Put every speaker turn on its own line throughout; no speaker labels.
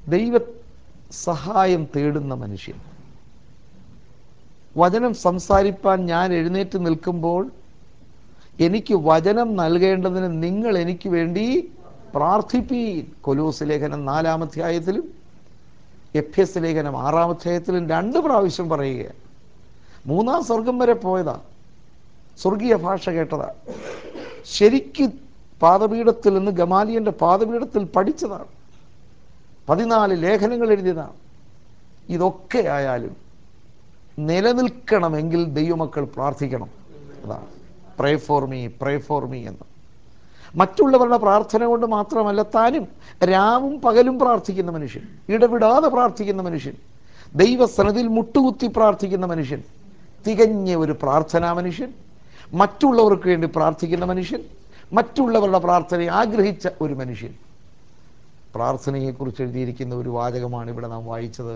ദൈവ സഹായം തേടുന്ന മനുഷ്യൻ വചനം സംസാരിപ്പാൻ ഞാൻ എഴുന്നേറ്റ് നിൽക്കുമ്പോൾ എനിക്ക് വചനം നൽകേണ്ടതിന് നിങ്ങൾ എനിക്ക് വേണ്ടി പ്രാർത്ഥിപ്പീൻ കൊലൂസ് ലേഖനം നാലാം അധ്യായത്തിലും എഫ് എസ് ലേഖനം ആറാം അധ്യായത്തിലും രണ്ട് പ്രാവശ്യം പറയുകയാണ് മൂന്നാം സ്വർഗം വരെ പോയതാ സ്വർഗീയ ഭാഷ കേട്ടതാ ശരിക്ക് പാദപീഠത്തിൽ നിന്ന് ഗമാലിയന്റെ പാദപീഠത്തിൽ പഠിച്ചതാണ് പതിനാല് ലേഖനങ്ങൾ എഴുതിയതാണ് ഇതൊക്കെ ആയാലും നിലനിൽക്കണമെങ്കിൽ ദൈവമക്കൾ പ്രാർത്ഥിക്കണം അതാണ് pray for me pray for me എന്ന് മറ്റുള്ളവരുടെ പ്രാർത്ഥന കൊണ്ട് മാത്രമല്ല താനും രാവും പകലും പ്രാർത്ഥിക്കുന്ന മനുഷ്യൻ ഇടവിടാതെ പ്രാർത്ഥിക്കുന്ന മനുഷ്യൻ ദൈവസനതിൽ മുട്ടുകുത്തി പ്രാർത്ഥിക്കുന്ന മനുഷ്യൻ തികഞ്ഞ ഒരു പ്രാർത്ഥനാ മനുഷ്യൻ മറ്റുള്ളവർക്ക് വേണ്ടി പ്രാർത്ഥിക്കുന്ന മനുഷ്യൻ മറ്റുള്ളവരുടെ പ്രാർത്ഥനയെ ആഗ്രഹിച്ച ഒരു മനുഷ്യൻ പ്രാർത്ഥനയെക്കുറിച്ച് എഴുതിയിരിക്കുന്ന ഒരു വാചകമാണ് ഇവിടെ നാം വായിച്ചത്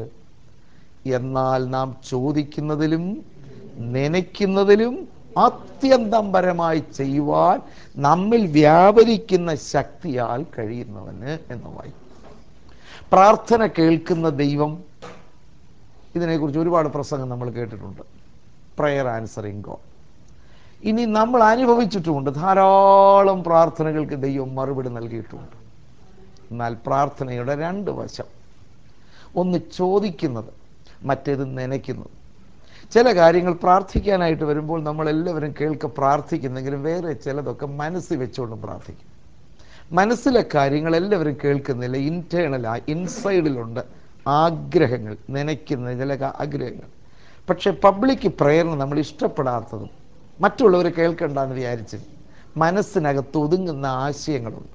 എന്നാൽ നാം ചോദിക്കുന്നതിലും നനയ്ക്കുന്നതിലും അത്യന്തം പരമായി ചെയ്യുവാൻ നമ്മിൽ വ്യാപരിക്കുന്ന ശക്തിയാൽ കഴിയുന്നവന് എന്ന് വായിക്കും പ്രാർത്ഥന കേൾക്കുന്ന ദൈവം ഇതിനെക്കുറിച്ച് ഒരുപാട് പ്രസംഗം നമ്മൾ കേട്ടിട്ടുണ്ട് പ്രയർ ആൻസറിങ് ഗോഡ് ഇനി നമ്മൾ അനുഭവിച്ചിട്ടുമുണ്ട് ധാരാളം പ്രാർത്ഥനകൾക്ക് ദൈവം മറുപടി നൽകിയിട്ടുണ്ട് എന്നാൽ പ്രാർത്ഥനയുടെ രണ്ട് വശം ഒന്ന് ചോദിക്കുന്നത് മറ്റേത് നനയ്ക്കുന്നത് ചില കാര്യങ്ങൾ പ്രാർത്ഥിക്കാനായിട്ട് വരുമ്പോൾ നമ്മളെല്ലാവരും കേൾക്ക പ്രാർത്ഥിക്കുന്നെങ്കിലും വേറെ ചിലതൊക്കെ മനസ്സിൽ വെച്ചുകൊണ്ട് പ്രാർത്ഥിക്കും മനസ്സിലെ കാര്യങ്ങൾ എല്ലാവരും കേൾക്കുന്നില്ല ഇൻറ്റേണലായി ഇൻസൈഡിലുണ്ട് ആഗ്രഹങ്ങൾ നനയ്ക്കുന്ന ചില ആഗ്രഹങ്ങൾ പക്ഷേ പബ്ലിക് പ്രേയറിന് നമ്മൾ ഇഷ്ടപ്പെടാത്തതും മറ്റുള്ളവർ കേൾക്കണ്ടെന്ന് വിചാരിച്ച് മനസ്സിനകത്ത് ഒതുങ്ങുന്ന ആശയങ്ങളുണ്ട്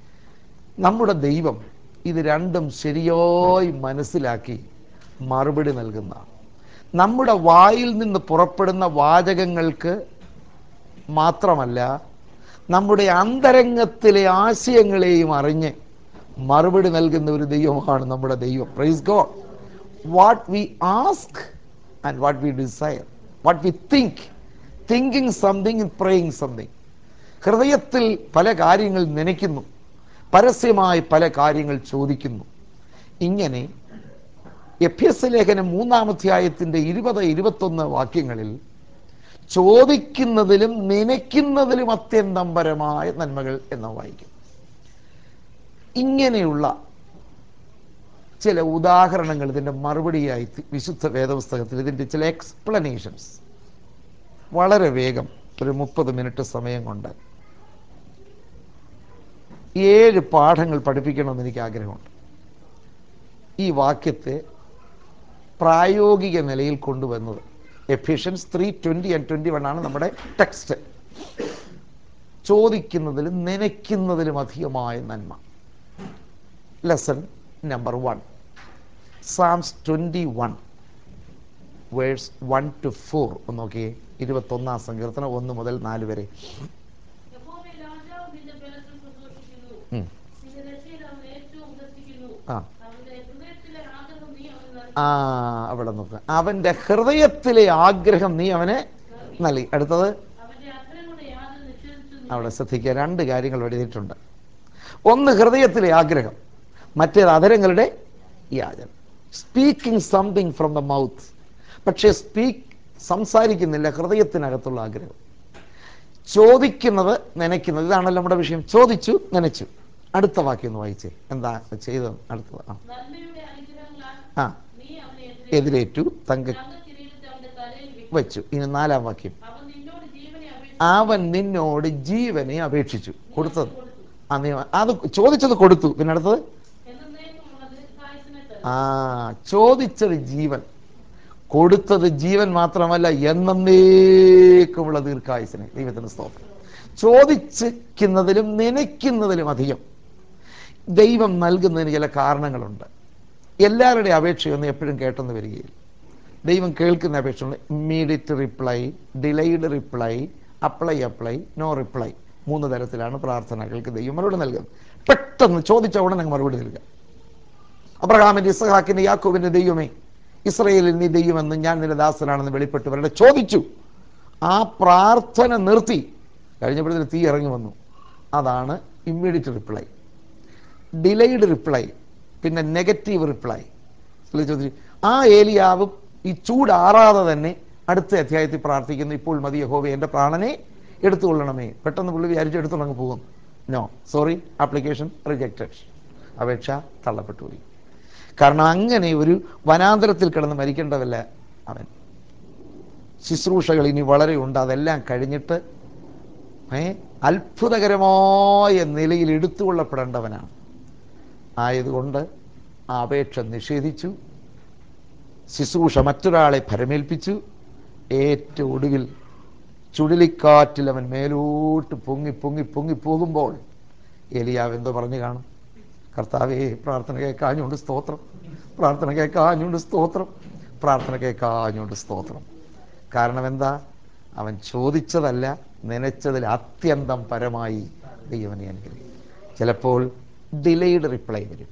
നമ്മുടെ ദൈവം ഇത് രണ്ടും ശരിയായി മനസ്സിലാക്കി മറുപടി നൽകുന്ന നമ്മുടെ വായിൽ നിന്ന് പുറപ്പെടുന്ന വാചകങ്ങൾക്ക് മാത്രമല്ല നമ്മുടെ അന്തരംഗത്തിലെ ആശയങ്ങളെയും അറിഞ്ഞ് മറുപടി നൽകുന്ന ഒരു ദൈവമാണ് നമ്മുടെ ദൈവം praise God what we ask and what we desire what we think thinking something praying something ഹൃദയത്തിൽ പല കാര്യങ്ങൾ നനയ്ക്കുന്നു പരസ്യമായി പല കാര്യങ്ങൾ ചോദിക്കുന്നു ഇങ്ങനെ എഫ് എസ് ലേഖനം മൂന്നാം അധ്യായത്തിൻ്റെ ഇരുപത് ഇരുപത്തൊന്ന് വാക്യങ്ങളിൽ ചോദിക്കുന്നതിലും നനയ്ക്കുന്നതിലും അത്യന്തംപരമായ നന്മകൾ എന്ന് വായിക്കും ഇങ്ങനെയുള്ള ചില ഉദാഹരണങ്ങൾ ഇതിൻ്റെ മറുപടിയായി വിശുദ്ധ വേദപുസ്തകത്തിൽ ഇതിൻ്റെ ചില എക്സ്പ്ലനേഷൻസ് വളരെ വേഗം ഒരു മുപ്പത് മിനിറ്റ് സമയം കൊണ്ട് ഏഴ് പാഠങ്ങൾ പഠിപ്പിക്കണമെന്ന് എനിക്ക് ആഗ്രഹമുണ്ട് ഈ വാക്യത്തെ പ്രായോഗിക നിലയിൽ കൊണ്ടുവന്നത് Ephesians three twenty and twenty one ആണ് നമ്മുടെ ടെക്സ്റ്റ് ചോദിക്കുന്നതിലും നനയ്ക്കുന്നതിലും അധികമായ നന്മ lesson number one Psalms twenty one verse one two four ഒന്ന് നോക്കിയേ ഇരുപത്തൊന്നാം സങ്കീർത്തനം ഒന്ന് മുതൽ നാല് വരെ
യഹോവേ, രാജാവ് നിന്റെ ബലത്തിൽ സന്തോഷിക്കുന്നു.
ഉം.
നിന്റെ രക്ഷയിൽ അവൻ ഏറ്റവും ഉല്ലസിക്കുന്നു.
ആ.
അവന്റെ ഹൃദയത്തിലെ ആഗ്രഹം നീ അവന് നൽകി.
ആ അവിടെ നോക്കുക അവൻ്റെ ഹൃദയത്തിലെ ആഗ്രഹം നീ അവനെ നൽകി അടുത്തത്
അവന്റെ അധരങ്ങളുടെ യാതൊരു നിഷേധിച്ചു നീ.
അവിടെ ശ്രദ്ധിക്കുക രണ്ട് കാര്യങ്ങൾ എഴുതിയിട്ടുണ്ട് ഒന്ന് ഹൃദയത്തിലെ ആഗ്രഹം മറ്റേത് അധരങ്ങളുടെ യാചന speaking something from the mouth പക്ഷേ സ്പീക്ക് സംസാരിക്കുന്നില്ല ഹൃദയത്തിനകത്തുള്ള ആഗ്രഹം ചോദിക്കുന്നത് നനയ്ക്കുന്നത് ഇതാണല്ലോ നമ്മുടെ വിഷയം ചോദിച്ചു നനച്ചു അടുത്ത വാക്യം ഒന്ന് വായിച്ചേ എന്താ ചെയ്തത് അടുത്തത് ആ
നന്മയുടെ അനുഗ്രഹങ്ങളാൽ
ആ
നീ അവനെ എതിരേറ്റു.
എതിരേറ്റു തങ്ക
തങ്കക്കിരീടത്തെ അവന്റെ തലയിൽ വെച്ചു.
വെച്ചു ഇനി നാലാം വാക്യം
അവൻ നിന്നോട് ജീവനെ അപേക്ഷിച്ചു.
അവൻ നിന്നോട് ജീവനെ അപേക്ഷിച്ചു കൊടുത്തത്
കൊടുത്തു.
ആ നീ അത് ചോദിച്ചത് കൊടുത്തു പിന്നെ അടുത്തത്
എന്നേക്കുമുള്ള ദീർഘായുസ്സിനെ തരും.
ആ ചോദിച്ചത് ജീവൻ കൊടുത്തത് ജീവൻ മാത്രമല്ല എന്നേക്കുമുള്ള ദീർഘായുസിനെ ദൈവത്തിന് സ്തോത്രം ചോദിച്ചിരിക്കുന്നതിലും നനയ്ക്കുന്നതിലും അധികം ദൈവം നൽകുന്നതിന് ചില കാരണങ്ങളുണ്ട് എല്ലാവരുടെയും അപേക്ഷയൊന്നും എപ്പോഴും കേട്ടെന്ന് വരികയില്ല ദൈവം കേൾക്കുന്ന അപേക്ഷയുണ്ട് immediate reply delayed reply apply apply no reply മൂന്ന് തരത്തിലാണ് പ്രാർത്ഥനകൾക്ക് ദൈവം മറുപടി നൽകുന്നത് പെട്ടെന്ന് ചോദിച്ച ഉടനെ അങ്ങ് മറുപടി നൽകുക അബ്രഹാമിന്റെ ഇസഹാക്കിന്റെ യാക്കോബിന്റെ ദൈവമേ ഇസ്രയേലിൽ നീ ദൈവമെന്ന് ഞാൻ നിന്റെ ദാസനാണെന്ന് വെളിപ്പെട്ടു വരട്ടെ ചോദിച്ചു ആ പ്രാർത്ഥന നിർത്തി കഴിഞ്ഞപ്പോഴത്തേന് തീ ഇറങ്ങി വന്നു അതാണ് ഇമ്മീഡിയറ്റ് റിപ്ലൈ ഡിലൈഡ് റിപ്ലൈ പിന്നെ നെഗറ്റീവ് റിപ്ലൈ ചോദിച്ചു ആ ഏലിയാവും ഈ ചൂടാറാതെ തന്നെ അടുത്ത അധ്യായത്തിൽ പ്രാർത്ഥിക്കുന്നു ഇപ്പോൾ മതി യഹോവ എൻ്റെ പ്രാണനെ എടുത്തുകൊള്ളണമേ പെട്ടെന്ന് പുള്ളി വിചാരിച്ച് എടുത്തുള്ളങ്ങ് പോകും നോ സോറി ആപ്ലിക്കേഷൻ റിജക്റ്റഡ് അപേക്ഷ തള്ളപ്പെട്ടു പോയി കാരണം അങ്ങനെ ഒരു വനാന്തരത്തിൽ കിടന്ന് മരിക്കേണ്ടതല്ല അവൻ ശുശ്രൂഷകൾ ഇനി വളരെ ഉണ്ട് അതെല്ലാം കഴിഞ്ഞിട്ട് ഏ അത്ഭുതകരമായ നിലയിൽ എടുത്തുകൊള്ളപ്പെടേണ്ടവനാണ് ആയതുകൊണ്ട് ആ അപേക്ഷ നിഷേധിച്ചു ശുശ്രൂഷ മറ്റൊരാളെ ഭരമേൽപ്പിച്ചു ഏറ്റവും ഒടുവിൽ ചുഴലിക്കാറ്റിൽ അവൻ മേലോട്ട് പൊങ്ങി പൊങ്ങി പൊങ്ങി പോകുമ്പോൾ എലിയാവ് എന്തോ പറഞ്ഞു കാണും കർത്താവേ പ്രാർത്ഥന കേൾക്കാഞ്ഞുകൊണ്ട് സ്തോത്രം പ്രാർത്ഥന കേൾക്കാഞ്ഞുകൊണ്ട് സ്തോത്രം പ്രാർത്ഥന കേൾക്കാഞ്ഞുകൊണ്ട് സ്തോത്രം കാരണം എന്താ അവൻ ചോദിച്ചതല്ല നനച്ചതിൽ അത്യന്തം പരമായി ദൈവനെ അനുഗ്രഹിക്കും ചിലപ്പോൾ ഡിലേഡ് റിപ്ലൈ വരും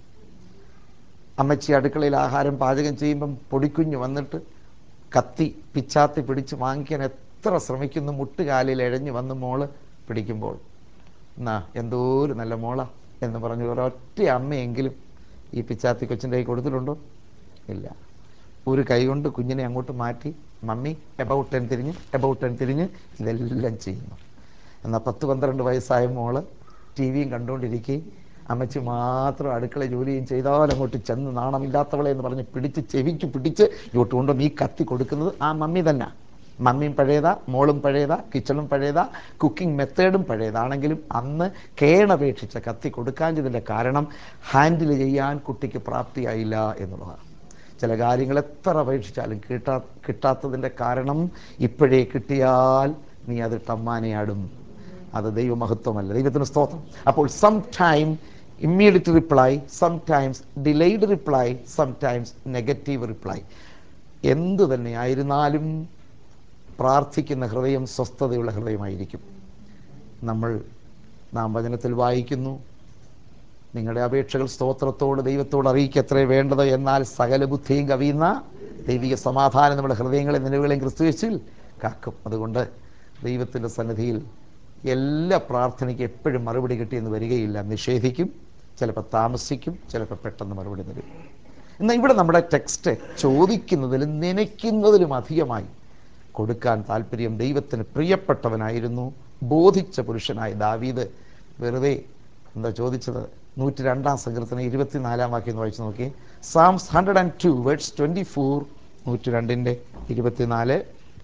അമ്മച്ചി അടുക്കളയിൽ ആഹാരം പാചകം ചെയ്യുമ്പം പൊടിക്കുഞ്ഞ് വന്നിട്ട് കത്തി പിച്ചാത്തി പിടിച്ച് വാങ്ങിക്കാൻ എത്ര ശ്രമിക്കുന്നു മുട്ടുകാലിൽ എഴഞ്ഞു വന്ന് മോള് പിടിക്കുമ്പോൾ എന്നാ എന്തോ ഒരു നല്ല മോള എന്ന് പറഞ്ഞ് ഒരൊറ്റ അമ്മയെങ്കിലും ഈ പിച്ചാത്തി കൊച്ചിൻ്റെ കൈ കൊടുത്തിട്ടുണ്ടോ ഇല്ല ഒരു കൈ കൊണ്ട് കുഞ്ഞിനെ അങ്ങോട്ട് മാറ്റി മമ്മി എബൌട്ട് ടെൻ തിരിഞ്ഞ് എബൌട്ട് ടെൻ തിരിഞ്ഞ് ഇതെല്ലാം ചെയ്യുന്നു എന്നാൽ പത്ത് പന്ത്രണ്ട് വയസ്സായ മോള് ടി വിയും കണ്ടുകൊണ്ടിരിക്കുകയും അമ്മച്ചി മാത്രം അടുക്കള ജോലിയും ചെയ്താൽ അങ്ങോട്ട് ചെന്ന് നാണമില്ലാത്തവളെ എന്ന് പറഞ്ഞ് പിടിച്ച് ചെവിക്ക് പിടിച്ച് ഇങ്ങോട്ട് കൊണ്ടുവന്ന് ഈ കത്തി കൊടുക്കുന്നത് ആ മമ്മി തന്നെ മമ്മിയും പഴയതാ മോളും പഴയതാ കിച്ചണും പഴയതാ കുക്കിംഗ് മെത്തേഡും പഴയതാണെങ്കിലും അന്ന് കേണപേക്ഷിച്ച കത്തി കൊടുക്കാഞ്ഞതിൻ്റെ കാരണം ഹാൻഡിൽ ചെയ്യാൻ കുട്ടിക്ക് പ്രാപ്തിയായില്ല എന്നുള്ളതാണ് ചില കാര്യങ്ങൾ എത്ര അപേക്ഷിച്ചാലും കിട്ടാ കിട്ടാത്തതിൻ്റെ കാരണം ഇപ്പോഴേ കിട്ടിയാൽ നീ അത് ടമ്മാനയാടും അത് ദൈവമഹത്വമല്ല ദൈവത്തിന് സ്തോത്രം അപ്പോൾ some time immediate reply some times delayed reply some times negative reply എന്തു തന്നെ ആയിരുന്നാലും പ്രാർത്ഥിക്കുന്ന ഹൃദയം സ്വസ്ഥതയുള്ള ഹൃദയമായിരിക്കും നമ്മൾ നാം വചനത്തിൽ വായിക്കുന്നു നിങ്ങളുടെ അപേക്ഷകൾ സ്തോത്രത്തോട് ദൈവത്തോട് അറിയിക്കത്രേ വേണ്ടത് എന്നാൽ സകല ബുദ്ധിയും കവിയുന്ന ദൈവിക സമാധാനം നമ്മുടെ ഹൃദയങ്ങളെ നിലവുകളെയും ക്രിസ്തുവച്ചിൽ കാക്കും അതുകൊണ്ട് ദൈവത്തിൻ്റെ സന്നിധിയിൽ എല്ലാ പ്രാർത്ഥനയ്ക്ക് എപ്പോഴും മറുപടി കിട്ടിയെന്ന് വരികയില്ല നിഷേധിക്കും ചിലപ്പോൾ താമസിക്കും ചിലപ്പോൾ പെട്ടെന്ന് മറുപടി തരും എന്നാൽ ഇവിടെ നമ്മുടെ ടെക്സ്റ്റ് ചോദിക്കുന്നതിലും നനയ്ക്കുന്നതിലും അധികമായി കൊടുക്കാൻ താല്പര്യം ദൈവത്തിന് പ്രിയപ്പെട്ടവനായിരുന്നു ബോധിച്ച പുരുഷനായ ദാവീദ് വെറുതെ എന്താ ചോദിച്ചത് നൂറ്റി രണ്ടാം സങ്കീർത്തനം ഇരുപത്തിനാലാം വാക്യം ഒന്ന് വായിച്ചു നോക്കി Psalms hundred and two words twenty four നൂറ്റി രണ്ടിൻ്റെ ഇരുപത്തിനാല്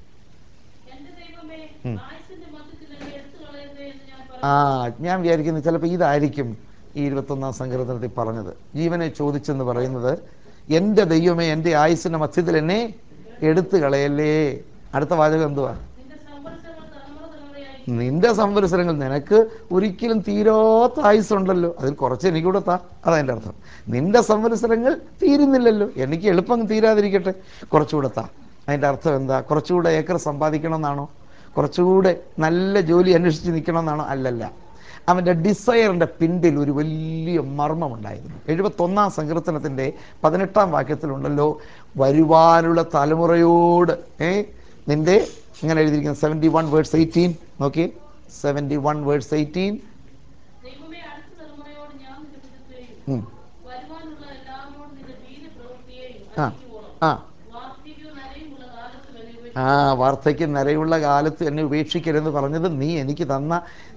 എന്റെ ദൈവമേ
ഉം.
ആയുസിന്റെ മധ്യത്തിൽ എന്നെ എടുത്തു കളയരുതേ എന്ന് ഞാൻ
ആ
പറഞ്ഞു
ഞാൻ വിചാരിക്കുന്നത് ചിലപ്പോൾ ഇതായിരിക്കും ഈ ഇരുപത്തൊന്നാം സങ്കീർത്തനത്തിൽ പറഞ്ഞത് ജീവനെ ചോദിച്ചെന്ന് പറയുന്നത് എൻ്റെ ദൈവമേ എൻ്റെ ആയുസിൻ്റെ മധ്യത്തിൽ എന്നെ എടുത്തു കളയല്ലേ അടുത്ത വാചകം എന്തുവാ
നിന്റെ സംവത്സരങ്ങൾ തലമുറ തലമുറയായി
നിന്റെ സംവത്സരങ്ങൾ നിനക്ക് ഒരിക്കലും തീരാത്ത ആയുസ്സുണ്ടല്ലോ അതിൽ കുറച്ച് എനിക്കൂടെ താ അതതിൻ്റെ അർത്ഥം നിന്റെ സംവത്സരങ്ങൾ തീരുന്നില്ലല്ലോ എനിക്ക് എളുപ്പം തീരാതിരിക്കട്ടെ കുറച്ചുകൂടെ താ അതിൻ്റെ അർത്ഥം എന്താ കുറച്ചുകൂടെ ഏക്കർ സമ്പാദിക്കണമെന്നാണോ കുറച്ചുകൂടെ നല്ല ജോലി അന്വേഷിച്ച് നിൽക്കണമെന്നാണോ അല്ലല്ല അവൻ്റെ ഡിസയറിൻ്റെ പിന്നിൽ ഒരു വലിയ മർമ്മമുണ്ടായിരുന്നു എഴുപത്തൊന്നാം സങ്കീർത്തനത്തിൻ്റെ പതിനെട്ടാം വാക്യത്തിലുണ്ടല്ലോ വരുവാനുള്ള തലമുറയോട് ഏ നിന്റെ ഇങ്ങനെ എഴുതിയിരിക്കുന്നത് സെവൻറ്റി വൺ വേർഡ്സ് എയ്റ്റീൻ നോക്കി സെവൻറ്റി വൺ വേർഡ്സ് എയ്റ്റീൻ
ദൈവമേ അടുത്ത തലമുറയോട് ഞാൻ നിന്റെ ഭുജത്തെയും വരുവാനുള്ള എല്ലാവരോടും നിന്റെ വീര പ്രവൃത്തിയെയും
ആ
അറിയിക്കുവോളം
ആ
വാർദ്ധക്യവും നരയുമുള്ള കാലത്ത് എന്നെ
ആ വാർദ്ധയ്ക്ക് നരയുള്ള കാലത്ത് എന്നെ ഉപേക്ഷിക്കരുതെന്ന് പറഞ്ഞത് നീ എനിക്ക് തന്ന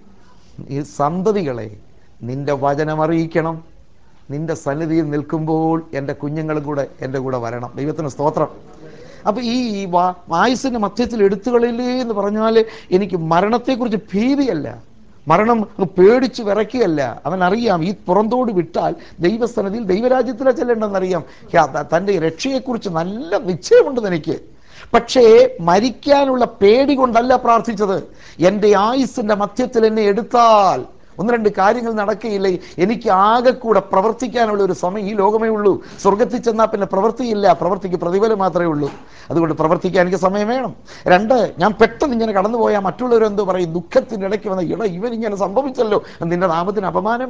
ഈ സന്തതികളെ നിന്റെ വചനം അറിയിക്കണം നിന്റെ സന്നിധിയിൽ നിൽക്കുമ്പോൾ എൻ്റെ കുഞ്ഞുങ്ങളും കൂടെ എൻ്റെ കൂടെ വരണം ദൈവത്തിന് സ്തോത്രം അപ്പോൾ ഈ വാ ആയുസിൻ്റെ മധ്യത്തിൽ എടുത്തുകളില്ലേ എന്ന് പറഞ്ഞാൽ എനിക്ക് മരണത്തെക്കുറിച്ച് ഭീതിയല്ല മരണം അങ്ങ് പേടിച്ച് വിറയ്ക്കുകയല്ല അവൻ അറിയാം ഈ പുറന്തോട് വിട്ടാൽ ദൈവസ്ഥാനത്തിൽ ദൈവരാജ്യത്തിലെ ചെല്ലേണ്ടെന്നറിയാം യാ, ത- തൻ്റെ രക്ഷയെക്കുറിച്ച് നല്ല നിശ്ചയമുണ്ട് എനിക്ക് പക്ഷേ മരിക്കാനുള്ള പേടി കൊണ്ടല്ല പ്രാർത്ഥിച്ചത് എൻ്റെ ആയുസ്സിൻ്റെ മധ്യത്തിൽ എന്നെ എടുത്താൽ ഒന്ന് രണ്ട് കാര്യങ്ങൾ നടക്കുകയില്ലേ എനിക്ക് ആകെ കൂടെ പ്രവർത്തിക്കാനുള്ള ഒരു സമയം ഈ ലോകമേ ഉള്ളൂ സ്വർഗത്തിൽ ചെന്നാൽ പിന്നെ പ്രവൃത്തിയില്ല പ്രവൃത്തിക്ക് പ്രതിഫലം മാത്രമേ ഉള്ളൂ അതുകൊണ്ട് പ്രവർത്തിക്കാൻ എനിക്ക് സമയം വേണം രണ്ട് ഞാൻ പെട്ടെന്ന് ഇങ്ങനെ കടന്നുപോയാൽ മറ്റുള്ളവരെന്തോ പറയും ദുഃഖത്തിൻ്റെ ഇടയ്ക്ക് വന്ന ഇട ഇവൻ ഇങ്ങനെ സംഭവിച്ചല്ലോ നിന്റെ നാമത്തിന് അപമാനമാ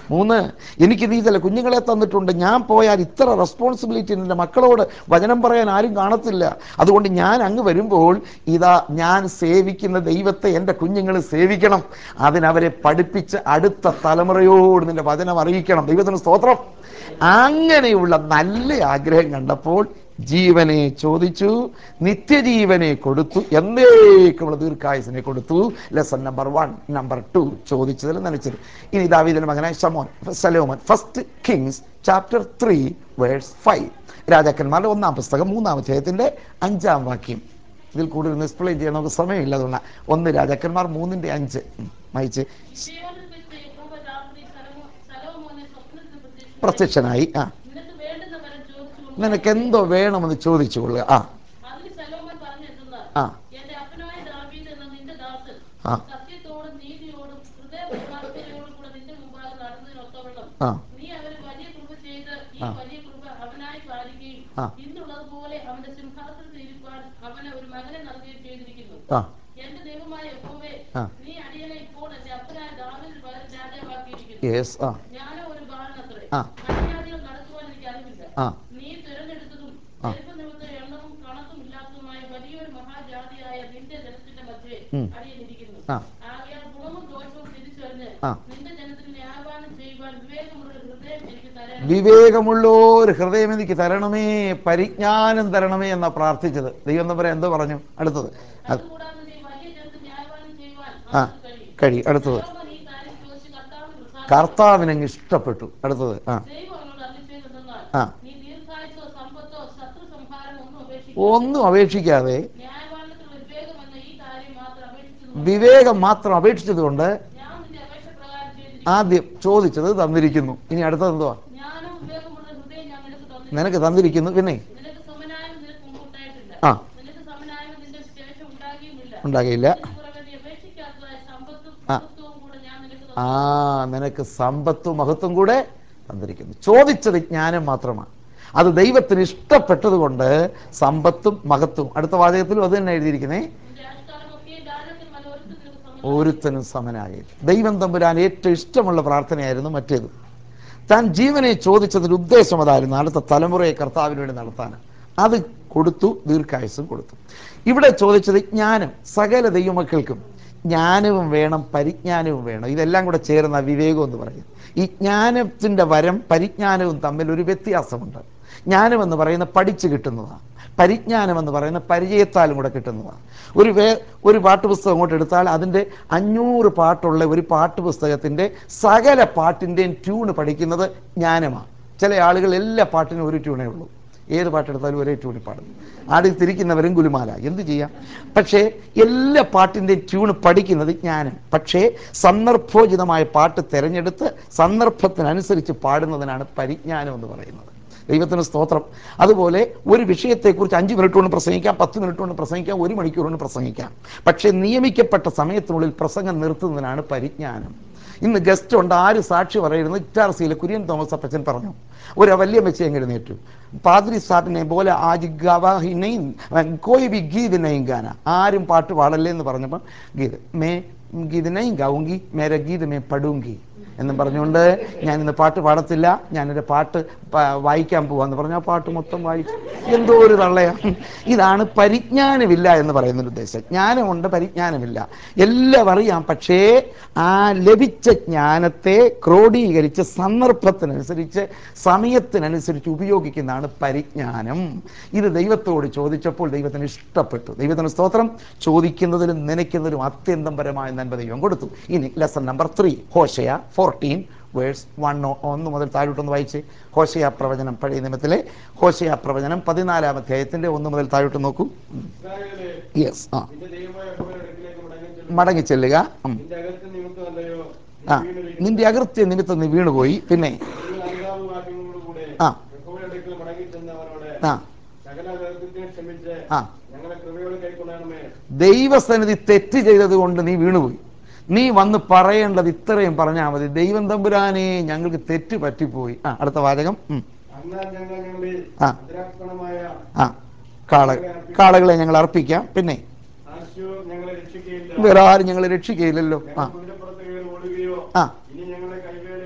മൂന്ന് എനിക്ക് നീ ചില കുഞ്ഞുങ്ങളെ തന്നിട്ടുണ്ട് ഞാൻ പോയാൽ ഇത്ര റെസ്പോൺസിബിലിറ്റി എൻ്റെ മക്കളോട് വചനം പറയാൻ ആരും കാണത്തില്ല അതുകൊണ്ട് ഞാൻ അങ്ങ് വരുമ്പോൾ ഇതാ ഞാൻ സേവിക്കുന്ന ദൈവത്തെ എൻ്റെ കുഞ്ഞുങ്ങൾ സേവിക്കണം അതിനവരെ പഠിപ്പിച്ച് അടുത്ത തലമുറയോട് നിന്റെ വചനം അറിയിക്കണം ദൈവത്തിന് സ്തോത്രം അങ്ങനെയുള്ള നല്ല ആഗ്രഹം കണ്ടപ്പോൾ ജീവനെ ചോദിച്ചു നിത്യജീവനെ കൊടുത്തു എന്നേക്കുമുള്ള ദീർഘായുസിനെ കൊടുത്തു lesson number one number two ചോദിച്ചതിൽ നനച്ചത് ഇനി ദാവീദിന്റെ മകനായ ശമോൻ Solomon first Kings chapter three verse five രാജാക്കന്മാരുടെ ഒന്നാം പുസ്തകം മൂന്നാം അധ്യായത്തിന്റെ അഞ്ചാം വാക്യം ഇതിൽ കൂടുതൽ എക്സ്പ്ലെയിൻ ചെയ്യാൻ നമുക്ക് സമയമില്ല അതുകൊണ്ട് ഒന്ന് രാജാക്കന്മാർ മൂന്നിന്റെ അഞ്ച് ഉം, വായിച്ച്
സിയോനിൽ വെച്ച് യഹോവ രാത്രി സലോമോ- സലോമോനെ സ്വപ്നത്തിൽ പ്രത്യക്ഷനായി,
പ്രത്യക്ഷനായി ആ
നിനക്ക് വേണ്ടുന്ന വരം ചോദിച്ചുകൊണ്ട്
നിനക്ക് എന്തോ വേണമെന്ന് ചോദിച്ചു കൊള്ളുക ആ
അതിന് സലോമൻ പറഞ്ഞെന്തെന്നാൽ
ആ
എന്റെ അപ്പനായ ദാവീദ് എന്ന നിന്റെ ദാസൻ
ആ.
സത്യത്തോടും നീതിയോടും ഹൃദയപരമാത്മയോടും കൂടെ നിന്റെ മുമ്പാകെ നടന്നതിനൊത്തവണ്ണം
ആ
നീ അവന് വലിയ കൃപ ചെയ്ത് ഈ
ആ.
വലിയ കൃപ അവനായി പാലിക്കുകയും
ആ.
ഇന്നുള്ളതുപോലെ അവന്റെ സിംഹാസനത്തിൽ ഇരിപ്പാൻ അവന് ഒരു മകനെ നൽകുകയും ചെയ്തിരിക്കുന്നു
ആ
എന്റെ ദൈവമായ യഹോവേ
ആ.
നീ അടിയനെ ഇപ്പോൾ എന്റെ അപ്പനായ ദാവീദിന് പകരം രാജാവാക്കിയിരിക്കുന്നു
യെസ് ആ
ഞാനോ ഒരു ബാലനത്രേ
ആ.
അന്യാദികൾ നടത്തുവാൻ എനിക്ക് അറിവില്ല
ആ.
നീ തിരഞ്ഞെടുത്തതും
ആ.
ചെരുപ്പനിമിത്തം എണ്ണവും കണക്കും ഇല്ലാത്തതുമായ വലിയൊരു മഹാജാതിയായ നിന്റെ ജനത്തിന്റെ മധ്യേ
ഉം.
അടിയനിരിക്കുന്നു
ആ.
ആകയാൽ ഗുണവും ദോഷവും തിരിച്ചറിഞ്ഞ്
ആ.
നിന്റെ ജനത്തിന് ന്യായപാനം ചെയ്യുവാൻ വിവേകമുള്ള ഒരു ഹൃദയം എനിക്ക് തരണം
വിവേകമുള്ള ഒരു ഹൃദയം എനിക്ക് തരണമേ പരിജ്ഞാനം തരണമേ എന്നാ പ്രാർത്ഥിച്ചത് ദൈവം തമ്പുരാൻ എന്തോ പറഞ്ഞു അടുത്തത് അത്
അതുകൂടാതെ നീ വലിയ ജനത്തിന് ന്യായപാനം ചെയ്യുവാൻ
ആ
ആർക്ക് കഴിയും
കഴി അടുത്തത്
സലോമൻ ഈ കാര്യം ചോദിച്ച് കർത്താവിന് പ്രസാദിച്ചു.
കർത്താവിനങ്ങ് ഇഷ്ടപ്പെട്ടു അടുത്തത് ആ
ദൈവം അവനോട് അരുളിച്ചെയ്തെന്നാൽ,
ആ.
നീ ദീർഘായുസ്സോ സമ്പത്തോ ശത്രു സംഹാരം ഒന്നും അപേക്ഷിക്കരുത്.
ഒന്നും അപേക്ഷിക്കാതെ
ന്യായപാലനത്തിലുള്ള വിവേകമെന്ന ഈ കാര്യം മാത്രം അപേക്ഷിച്ചു
വിവേകം മാത്രം അപേക്ഷിച്ചതുകൊണ്ട്
ഞാൻ നിന്റെ അപേക്ഷ പ്രകാരം ചെയ്തിരിക്കുന്നു
ആദ്യം ചോദിച്ചത് തന്നിരിക്കുന്നു ഇനി അടുത്തത് എന്തുവാ
ജ്ഞാനവും വിവേകമുള്ള ഹൃദയം ഞാൻ നിനക്ക് തന്നിരിക്കുന്നു
നിനക്ക് തന്നിരിക്കുന്നു പിന്നെ
നിനക്ക് സമനായവൻ നിനക്ക് മുമ്പ് ഉണ്ടായിട്ടില്ല
ആ.
നിനക്ക് സമനായവൻ നിന്റെ ശേഷം ഉണ്ടാകുകയുമില്ല
ഉണ്ടാകില്ല
ഇതിന് പുറമെ നീ അപേക്ഷിക്കാത്തതായ സമ്പത്തും
ആ.
മഹത്വവും കൂടെ ഞാൻ നിനക്ക്
ആ
തന്നു
നിനക്ക് സമ്പത്തും മഹത്വം കൂടെ തന്നിരിക്കുന്നു ചോദിച്ചത് ജ്ഞാനം മാത്രമാണ് അത് ദൈവത്തിന് ഇഷ്ടപ്പെട്ടതുകൊണ്ട് സമ്പത്തും മഹത്വവും അടുത്ത വാചകത്തിലും അത് തന്നെ എഴുതിയിരിക്കുന്നേ
നിന്റെ ആഷ്കാലമൊക്കെ ദാനത്തിൽ മലോരത്തിൽ നിനക്ക് സമനായി
ഒരുത്തനും സമനായി ദൈവം തമ്പുരാൻ ഏറ്റവും ഇഷ്ടമുള്ള പ്രാർത്ഥനയായിരുന്നു മറ്റേത് താൻ ജീവനെ ചോദിച്ചതിന്റെ ഉദ്ദേശം അതായിരുന്നു അടുത്ത തലമുറയെ കർത്താവിന് വേണ്ടി നടത്താൻ അത് കൊടുത്തു ദീർഘായുസും കൊടുത്തു ഇവിടെ ചോദിച്ചത് ജ്ഞാനം സകല ദൈവമക്കൾക്കും ജ്ഞാനവും വേണം പരിജ്ഞാനവും വേണം ഇതെല്ലാം കൂടെ ചേർന്ന വിവേകം എന്ന് പറയും ഈ ജ്ഞാനത്തിൻ്റെ വരം പരിജ്ഞാനവും തമ്മിൽ ഒരു വ്യത്യാസമുണ്ട് ജ്ഞാനം എന്ന് പറയുന്ന പഠിച്ചു കിട്ടുന്നതാണ് പരിജ്ഞാനം എന്ന് പറയുന്ന പരിചയത്താലും കൂടെ കിട്ടുന്നതാണ് ഒരു വേ ഒരു പാട്ടുപുസ്തകം അങ്ങോട്ട് എടുത്താൽ അതിൻ്റെ അഞ്ഞൂറ് പാട്ടുള്ള ഒരു പാട്ടുപുസ്തകത്തിൻ്റെ സകല പാട്ടിൻ്റെയും ട്യൂണ് പഠിക്കുന്നത് ജ്ഞാനമാണ് ചില ആളുകൾ എല്ലാ പാട്ടിനും ഒരു ട്യൂണേ ഉള്ളൂ ഏത് പാട്ടെടുത്താലും ഒരേ ട്യൂണിൽ പാടും ആടിൽ തിരിക്കുന്നവരും ഗുലുമാല എന്ത് ചെയ്യാം പക്ഷേ എല്ലാ പാട്ടിൻ്റെയും ട്യൂണ് പഠിക്കുന്നത് ജ്ഞാനം പക്ഷേ സന്ദർഭോചിതമായ പാട്ട് തിരഞ്ഞെടുത്ത് സന്ദർഭത്തിനനുസരിച്ച് പാടുന്നതിനാണ് പരിജ്ഞാനം എന്ന് പറയുന്നത് ദൈവത്തിന് സ്തോത്രം അതുപോലെ ഒരു വിഷയത്തെക്കുറിച്ച് അഞ്ച് മിനിറ്റ് കൊണ്ട് പ്രസംഗിക്കാം പത്ത് മിനിറ്റ് കൊണ്ട് പ്രസംഗിക്കാം ഒരു മണിക്കൂർ കൊണ്ട് പ്രസംഗിക്കാം പക്ഷേ നിയമിക്കപ്പെട്ട സമയത്തിനുള്ളിൽ പ്രസംഗം നിർത്തുന്നതിനാണ് പരിജ്ഞാനം ഇന്ന് ഗസ്റ്റ് ഉണ്ട് ആര് സാക്ഷി പറയുന്നത് ഇറ്റാർസിയിലെ കുര്യൻ തോമസ് അപ്പച്ചൻ പറഞ്ഞു ഒരു വലിയ മെച്ചം എങ്ങനെ നേറ്റു പാദ്രി സാഹിബിനെ പോലെ ആജ് ഗവാഹിനെയും കോയി ബി ഗീത് നെയ്യും ഗാന ആരും പാട്ട് പാടല്ലേ എന്ന് പറഞ്ഞപ്പോൾ ഗീത് മേ ഗീത് നെയ്യും ഗാവുങ്കി മേരെ ഗീത് മേ പടുങ്കി എന്നും പറഞ്ഞുകൊണ്ട് ഞാൻ ഇന്ന് പാട്ട് പാടത്തില്ല ഞാനൊരു പാട്ട് പ- വായിക്കാൻ പോവാന്ന് പറഞ്ഞ ആ പാട്ട് മൊത്തം വായിച്ചു എന്തോ ഒരു തള്ളയാ ഇതാണ് പരിജ്ഞാനമില്ല എന്ന് പറയുന്ന ഉദ്ദേശം ജ്ഞാനമുണ്ട് പരിജ്ഞാനമില്ല എല്ലാം അറിയാം പക്ഷേ ആ ലഭിച്ച ജ്ഞാനത്തെ ക്രോഡീകരിച്ച് സന്ദർഭത്തിനനുസരിച്ച് സമയത്തിനനുസരിച്ച് ഉപയോഗിക്കുന്നതാണ് പരിജ്ഞാനം ഇത് ദൈവത്തോട് ചോദിച്ചപ്പോൾ ദൈവത്തിന് ഇഷ്ടപ്പെട്ടു ദൈവത്തിന് സ്തോത്രം ചോദിക്കുന്നതിലും നനയ്ക്കുന്നതിലും അത്യന്തം പരമായ നന്മ ദൈവം കൊടുത്തു ഇനി lesson number three Hosea fourteen verse one ഒന്ന് മുതൽ താഴോട്ടൊന്ന് വായിച്ച് ഹോഷയ പ്രവചനം പഴയ നിയമത്തിലെ ഹോഷയ പ്രവചനം പതിനാലാം അധ്യായത്തിന്റെ ഒന്ന് മുതൽ താഴോട്ട് നോക്കൂ
ഇസ്രായേലേ,
യെസ് ആ
നിന്റെ ദൈവമായ യഹോവയുടെ അടുക്കലേക്ക് മടങ്ങിച്ചെല്ലുക.
മടങ്ങി ചെല്ലുക ഉം.
നിന്റെ അകത്ത് നിമിത്തമല്ലയോ
ആ
നീ വീണിരിക്കുന്നത്.
നിന്റെ അകൃത്യ നിമിത്തം നീ വീണുപോയി പിന്നെ
നിങ്ങൾ അനുതാപവാക്യങ്ങളോടുകൂടെ
ആ.
യഹോവയുടെ അടുക്കൽ മടങ്ങിച്ചെന്ന് അവനോട്
ആ
സകല അകൃത്യത്തെയും ക്ഷമിച്ച്
ആ
ഞങ്ങളെ കൃപയോടെ കൈക്കൊള്ളണമേ
ദൈവസന്നിധി തെറ്റ് ചെയ്തത് കൊണ്ട് നീ വീണുപോയി നീ വന്ന് പറയേണ്ടത് ഇത്രയും പറഞ്ഞാൽ മതി ദൈവം തമ്പുരാനെ ഞങ്ങൾക്ക് തെറ്റ് പറ്റിപ്പോയി ആ അടുത്ത വാചകം ഉം.
അന്നാൽ ഞങ്ങൾ ഞങ്ങളിൽ
ആ.
അതിരാക്രണമായ
ആ കാള കാളകളെ ഞങ്ങൾ അർപ്പിക്കാം പിന്നെ
ആശയോ ഞങ്ങളെ രക്ഷിക്കുകയില്ല
വേറെ ആരും ഞങ്ങളെ രക്ഷിക്കുകയില്ലല്ലോ ആ
ഞങ്ങൾ കുതിരപ്പുറത്ത് കയറി ഓടുകയോ
ആ
ഇനി ഞങ്ങളെ കൈവേലയോടെ